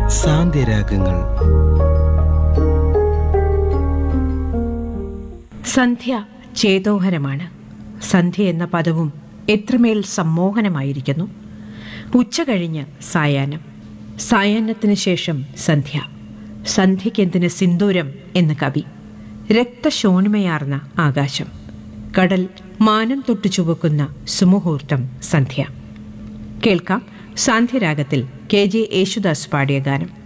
സാന്ത്യരാഗങ്ങൾ സന്ധ്യ ചേതോഹരമാണ് സന്ധ്യ എന്ന പദവും എത്രമേൽ സമ്മോഹനമായിരിക്കുന്നു ഉച്ച കഴിഞ്ഞ് സായാഹ്നം സായാഹ്നത്തിന് ശേഷം സന്ധ്യ സന്ധ്യയ്ക്കെന്തിന് സിന്ദൂരം എന്ന് കവി രക്തശോണിമയാർന്ന ആകാശം കടൽ മാനം തൊട്ടു ചുവക്കുന്ന സുമുഹൂർത്തം സന്ധ്യ കേൾക്കാം സാന്ധ്യരാഗത്തിൽ കെ ജെ യേശുദാസ് പാടിയ ഗാനം